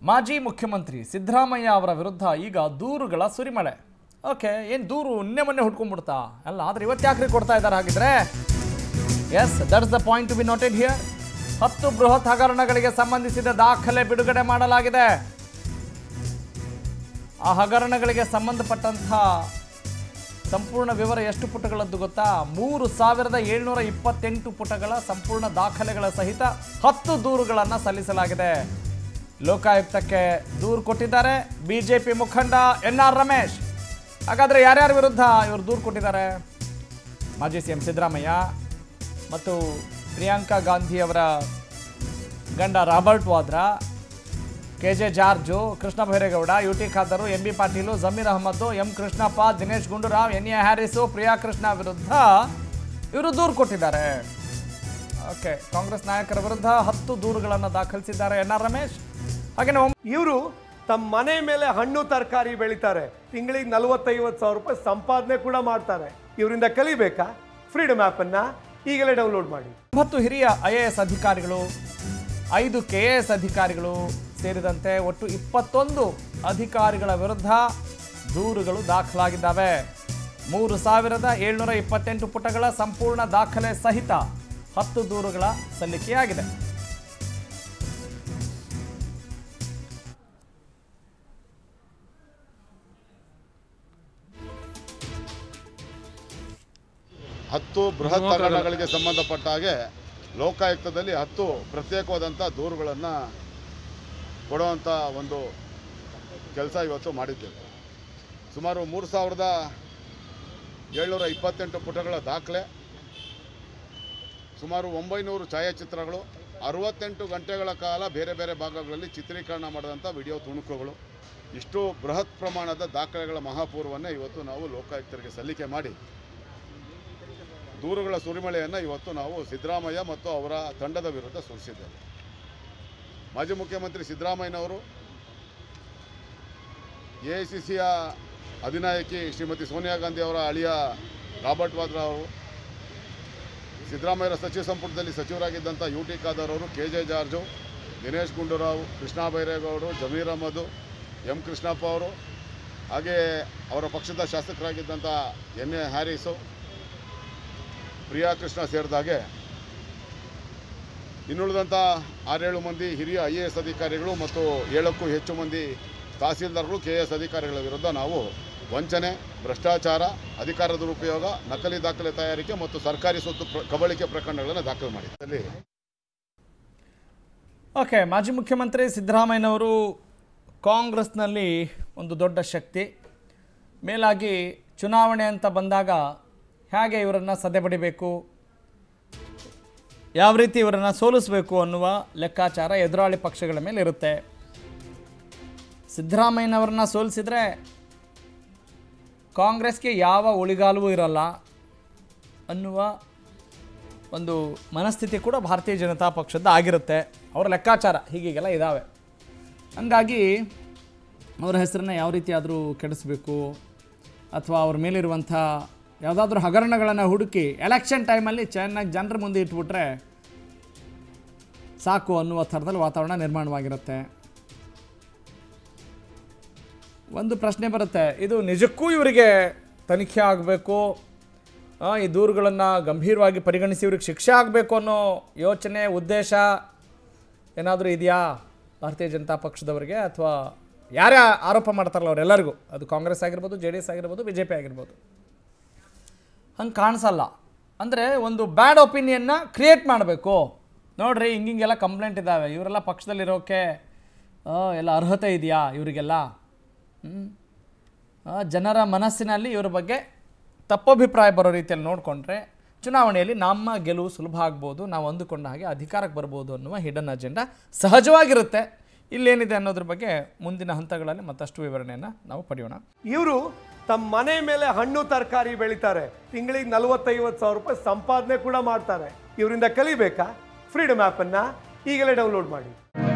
ಮಾಜಿ ಮುಖ್ಯಮಂತ್ರಿ ಸಿದ್ದರಾಮಯ್ಯ ಅವರ ವಿರುದ್ಧ ಈಗ ದೂರುಗಳ ಸುರಿಮಳೆ ಓಕೆ ಏನು ದೂರು ನಿನ್ನೆ ಮೊನ್ನೆ ಹುಡ್ಕೊಂಡ್ಬಿಡ್ತಾ ಅಲ್ಲ ಆದ್ರೆ ಇವತ್ತು ಯಾಕ್ರಿ ಕೊಡ್ತಾ ಇದ್ದಾರೆ ಹಾಗಿದ್ರೆ yes that's the point to be noted here ಹತ್ತು ಬೃಹತ್ ಹಗರಣಗಳಿಗೆ ಸಂಬಂಧಿಸಿದ ದಾಖಲೆ ಬಿಡುಗಡೆ ಮಾಡಲಾಗಿದೆ ಆ ಹಗರಣಗಳಿಗೆ ಸಂಬಂಧಪಟ್ಟಂತಹ ಸಂಪೂರ್ಣ ವಿವರ ಎಷ್ಟು ಪುಟಗಳದ್ದು ಗೊತ್ತಾ ಮೂರು ಸಾವಿರದ ಏಳ್ನೂರ ಇಪ್ಪತ್ತೆಂಟು ಪುಟಗಳ ಸಂಪೂರ್ಣ ದಾಖಲೆಗಳ ಸಹಿತ ಹತ್ತು ದೂರುಗಳನ್ನು ಸಲ್ಲಿಸಲಾಗಿದೆ ಲೋಕಾಯುಕ್ತಕ್ಕೆ ದೂರು ಕೊಟ್ಟಿದ್ದಾರೆ ಬಿಜೆಪಿ ಮುಖಂಡ ಎನ್ ಆರ್ ರಮೇಶ್ ಹಾಗಾದ್ರೆ ಯಾರ್ಯಾರ ವಿರುದ್ಧ ಇವರು ದೂರು ಕೊಟ್ಟಿದ್ದಾರೆ ಮಾಜಿ ಸಿ ಎಂ ಸಿದ್ದರಾಮಯ್ಯ ಮತ್ತು ಪ್ರಿಯಾಂಕಾ ಗಾಂಧಿ ಅವರ ಗಂಡ Robert Vadra K J George Krishna Byregowda U T Khader M B Patil Zameer Ahmed M Krishnappa Dinesh Gundurao N A Haris Priya Krishna ವಿರುದ್ಧ ಇವರು ದೂರು ಕೊಟ್ಟಿದ್ದಾರೆ ಓಕೆ ಕಾಂಗ್ರೆಸ್ ನಾಯಕರ ವಿರುದ್ಧ ಹತ್ತು ದೂರುಗಳನ್ನು ದಾಖಲಿಸಿದ್ದಾರೆ ಎನ್ ಆರ್ ರಮೇಶ್ ಹಾಗೆಯೇ ಒಮ್- ಇವರು ತಮ್ಮ ಮನೆ ಮೇಲೆ ಹಣ್ಣು ತರಕಾರಿ ಬೆಳಿತಾರೆ ತಿಂಗಳಿಗೆ ನಲವತ್ತೈವತ್ತು ಸಾವಿರ ರೂಪಾಯಿ ಸಂಪಾದನೆ ಕೂಡ ಮಾಡ್ತಾರೆ ಇವರಿಂದ ಕಲಿಬೇಕಾ ಫ್ರೀಡಮ್ ಆ್ಯಪನ್ನು ಈಗಲೇ ಡೌನ್ಲೋಡ್ ಮಾಡಿ ಒಂಬತ್ತು ಹಿರಿಯ ಐ ಎ ಎಸ್ ಅಧಿಕಾರಿಗಳು ಐದು ಕೆ ಎ ಎಸ್ ಅಧಿಕಾರಿಗಳು ಸೇರಿದಂತೆ ಒಟ್ಟು ಇಪ್ಪತ್ತೊಂದು ಅಧಿಕಾರಿಗಳ ವಿರುದ್ಧ ದೂರುಗಳು ದಾಖಲಾಗಿದ್ದಾವೆ ಮೂರು ಸಾವಿರದ ಏಳ್ನೂರ ಇಪ್ಪತ್ತೆಂಟು ಪುಟಗಳ ಸಂಪೂರ್ಣ ದಾಖಲೆ ಸಹಿತ ಹತ್ತು ದೂರುಗಳ ಸಲ್ಲಿಕೆಯಾಗಿದೆ ಹತ್ತು ಬೃಹತ್ ಹಗರಣಗಳಿಗೆ ಸಂಬಂಧಪಟ್ಟ ಹಾಗೆ ಲೋಕಾಯುಕ್ತದಲ್ಲಿ ಹತ್ತು ಪ್ರತ್ಯೇಕವಾದಂಥ ದೂರುಗಳನ್ನು ಕೊಡುವಂಥ ಒಂದು ಕೆಲಸ ಇವತ್ತು ಮಾಡಿದ್ದೇವೆ ಸುಮಾರು ಮೂರು ಸಾವಿರದ ಏಳ್ನೂರ ಇಪ್ಪತ್ತೆಂಟು ಪುಟಗಳ ದಾಖಲೆ ಸುಮಾರು ಒಂಬೈನೂರು ಛಾಯಾಚಿತ್ರಗಳು ಅರವತ್ತೆಂಟು ಗಂಟೆಗಳ ಕಾಲ ಬೇರೆ ಬೇರೆ ಭಾಗಗಳಲ್ಲಿ ಚಿತ್ರೀಕರಣ ಮಾಡಿದಂಥ ವಿಡಿಯೋ ತುಣುಕುಗಳು ಇಷ್ಟು ಬೃಹತ್ ಪ್ರಮಾಣದ ದಾಖಲೆಗಳ ಮಹಾಪೂರ್ವವನ್ನು ಇವತ್ತು ನಾವು ಲೋಕಾಯುಕ್ತರಿಗೆ ಸಲ್ಲಿಕೆ ಮಾಡಿ ದೂರುಗಳ ಸುರಿಮಳೆಯನ್ನು ಇವತ್ತು ನಾವು ಸಿದ್ದರಾಮಯ್ಯ ಮತ್ತು ಅವರ ತಂಡದ ವಿರುದ್ಧ ಸುರಿಸಿದ್ದೇವೆ ಮಾಜಿ ಮುಖ್ಯಮಂತ್ರಿ ಸಿದ್ದರಾಮಯ್ಯನವರು ಎ ಐ ಸಿ ಸಿಯ ಅಧಿನಾಯಕಿ ಶ್ರೀಮತಿ ಸೋನಿಯಾ ಗಾಂಧಿ ಅವರ ಅಳಿಯ ರಾಬರ್ಟ್ ವಾದ್ರಾ ಅವರು ಸಿದ್ದರಾಮಯ್ಯರ ಸಚಿವ ಸಂಪುಟದಲ್ಲಿ ಸಚಿವರಾಗಿದ್ದಂಥ ಯು ಟಿ ಖಾದರ್ ಅವರು K J George Dinesh Gundurao Krishna ಬೈರೇಗೌಡರು ಜಮೀರ್ ಅಹಮದ್ ಎಂ ಕೃಷ್ಣಪ್ಪ ಅವರು ಹಾಗೆ ಅವರ ಪಕ್ಷದ ಶಾಸಕರಾಗಿದ್ದಂಥ ಎನ್ ಎ ಹ್ಯಾರಿಸು ಪ್ರಿಯಾ ಕೃಷ್ಣ ಸೇರಿದಾಗೆ ಇನ್ನುಳಿದಂಥ ಆರೇಳು ಮಂದಿ ಹಿರಿಯ ಐ ಎ ಎಸ್ ಅಧಿಕಾರಿಗಳು ಮತ್ತು ಏಳಕ್ಕೂ ಹೆಚ್ಚು ಮಂದಿ ತಹಸೀಲ್ದಾರ್ಗಳು ಕೆ ಎ ಎಸ್ ಅಧಿಕಾರಿಗಳ ವಿರುದ್ಧ ನಾವು ವಂಚನೆ ಭ್ರಷ್ಟಾಚಾರ ಅಧಿಕಾರ ದುರುಪಯೋಗ ನಕಲಿ ದಾಖಲೆ ತಯಾರಿಕೆ ಮತ್ತು ಸರ್ಕಾರಿ ಸ್ವತ್ತು ಪ್ರ ಕಬಳಿಕೆ ಪ್ರಕರಣಗಳನ್ನು ದಾಖಲು ಮಾಡಿದ್ದಲ್ಲಿ ಓಕೆ ಮಾಜಿ ಮುಖ್ಯಮಂತ್ರಿ ಸಿದ್ದರಾಮಯ್ಯನವರು ಕಾಂಗ್ರೆಸ್ನಲ್ಲಿ ಒಂದು ದೊಡ್ಡ ಶಕ್ತಿ ಮೇಲಾಗಿ ಚುನಾವಣೆ ಅಂತ ಬಂದಾಗ ಹೇಗೆ ಇವರನ್ನು ಸದೆ ಬಡಿಬೇಕು ಯಾವ ರೀತಿ ಇವರನ್ನು ಸೋಲಿಸಬೇಕು ಅನ್ನುವ ಲೆಕ್ಕಾಚಾರ ಎದುರಾಳಿ ಪಕ್ಷಗಳ ಮೇಲೆ ಇರುತ್ತೆ ಸಿದ್ದರಾಮಯ್ಯನವ್ರನ್ನ ಸೋಲಿಸಿದ್ರೆ ಕಾಂಗ್ರೆಸ್ಗೆ ಯಾವ ಉಳಿಗಾಲವೂ ಇರಲ್ಲ ಅನ್ನುವ ಒಂದು ಮನಸ್ಥಿತಿ ಕೂಡ ಭಾರತೀಯ ಜನತಾ ಪಕ್ಷದ ಆಗಿರುತ್ತೆ ಅವರ ಲೆಕ್ಕಾಚಾರ ಹೀಗೀಗೆಲ್ಲ ಇದ್ದಾವೆ ಹಂಗಾಗಿ ಅವರ ಹೆಸರನ್ನ ಯಾವ ರೀತಿ ಆದರೂ ಕೆಡಿಸ್ಬೇಕು ಅಥವಾ ಅವ್ರ ಮೇಲಿರುವಂಥ ಯಾವುದಾದ್ರೂ ಹಗರಣಗಳನ್ನು ಹುಡುಕಿ ಎಲೆಕ್ಷನ್ ಟೈಮಲ್ಲಿ ಚೆನ್ನಾಗಿ ಜನರ ಮುಂದೆ ಇಟ್ಬಿಟ್ರೆ ಸಾಕು ಅನ್ನುವ ಥರದಲ್ಲಿ ವಾತಾವರಣ ನಿರ್ಮಾಣವಾಗಿರುತ್ತೆ ಒಂದು ಪ್ರಶ್ನೆ ಬರುತ್ತೆ ಇದು ನಿಜಕ್ಕೂ ಇವರಿಗೆ ತನಿಖೆ ಆಗಬೇಕು ಈ ದೂರುಗಳನ್ನು ಗಂಭೀರವಾಗಿ ಪರಿಗಣಿಸಿ ಇವ್ರಿಗೆ ಶಿಕ್ಷೆ ಆಗಬೇಕು ಅನ್ನೋ ಯೋಚನೆ ಉದ್ದೇಶ ಏನಾದರೂ ಇದೆಯಾ ಭಾರತೀಯ ಜನತಾ ಪಕ್ಷದವರಿಗೆ ಅಥವಾ ಯಾರೇ ಆರೋಪ ಮಾಡ್ತಾರಲ್ಲ ಅವರೆಲ್ಲರಿಗೂ ಅದು ಕಾಂಗ್ರೆಸ್ ಆಗಿರ್ಬೋದು ಜೆ ಡಿ ಎಸ್ ಆಗಿರ್ಬೋದು ಬಿ ಜೆ ಪಿ ಆಗಿರ್ಬೋದು ಹಂಗೆ ಕಾಣಿಸಲ್ಲ ಅಂದರೆ ಒಂದು ಬ್ಯಾಡ್ ಒಪಿನಿಯನ್ನ ಕ್ರಿಯೇಟ್ ಮಾಡಬೇಕು ನೋಡ್ರಿ ಹಿಂಗಿಂಗೆಲ್ಲ ಕಂಪ್ಲೇಂಟ್ ಇದ್ದಾವೆ ಇವರೆಲ್ಲ ಪಕ್ಷದಲ್ಲಿರೋಕ್ಕೆ ಆ, ಎಲ್ಲ ಅರ್ಹತೆ ಇದೆಯಾ ಇವರಿಗೆಲ್ಲ ಹ್ಮ್? ಆ, ಜನರ ಮನಸ್ಸಿನಲ್ಲಿ ಇವ್ರ ಬಗ್ಗೆ ತಪ್ಪಭಿಪ್ರಾಯ ಬರೋ ರೀತಿಯಲ್ಲಿ ನೋಡಿಕೊಂಡ್ರೆ ಚುನಾವಣೆಯಲ್ಲಿ ನಮ್ಮ ಗೆಲುವು ಸುಲಭ ಆಗ್ಬೋದು ನಾವು ಅಂದುಕೊಂಡ ಹಾಗೆ ಅಧಿಕಾರಕ್ಕೆ ಬರ್ಬೋದು ಅನ್ನುವ ಹಿಡನ್ ಅಜೆಂಡಾ ಸಹಜವಾಗಿರುತ್ತೆ ಇಲ್ಲೇನಿದೆ ಅನ್ನೋದ್ರ ಬಗ್ಗೆ ಮುಂದಿನ ಹಂತಗಳಲ್ಲಿ ಮತ್ತಷ್ಟು ವಿವರಣೆಯನ್ನು ನಾವು ಪಡೆಯೋಣ ಇವರು ತಮ್ಮ ಮನೆ ಮೇಲೆ ಹಣ್ಣು ತರಕಾರಿ ಬೆಳಿತಾರೆ ತಿಂಗಳಿಗೆ ನಲವತ್ತೈವತ್ತು ಸಾವಿರ ರೂಪಾಯಿ ಸಂಪಾದನೆ ಕೂಡ ಮಾಡ್ತಾರೆ ಇವರಿಂದ ಕಲಿಬೇಕಾ ಫ್ರೀಡಮ್ ಆ್ಯಪನ್ನು ಈಗಲೇ ಡೌನ್ಲೋಡ್ ಮಾಡಿ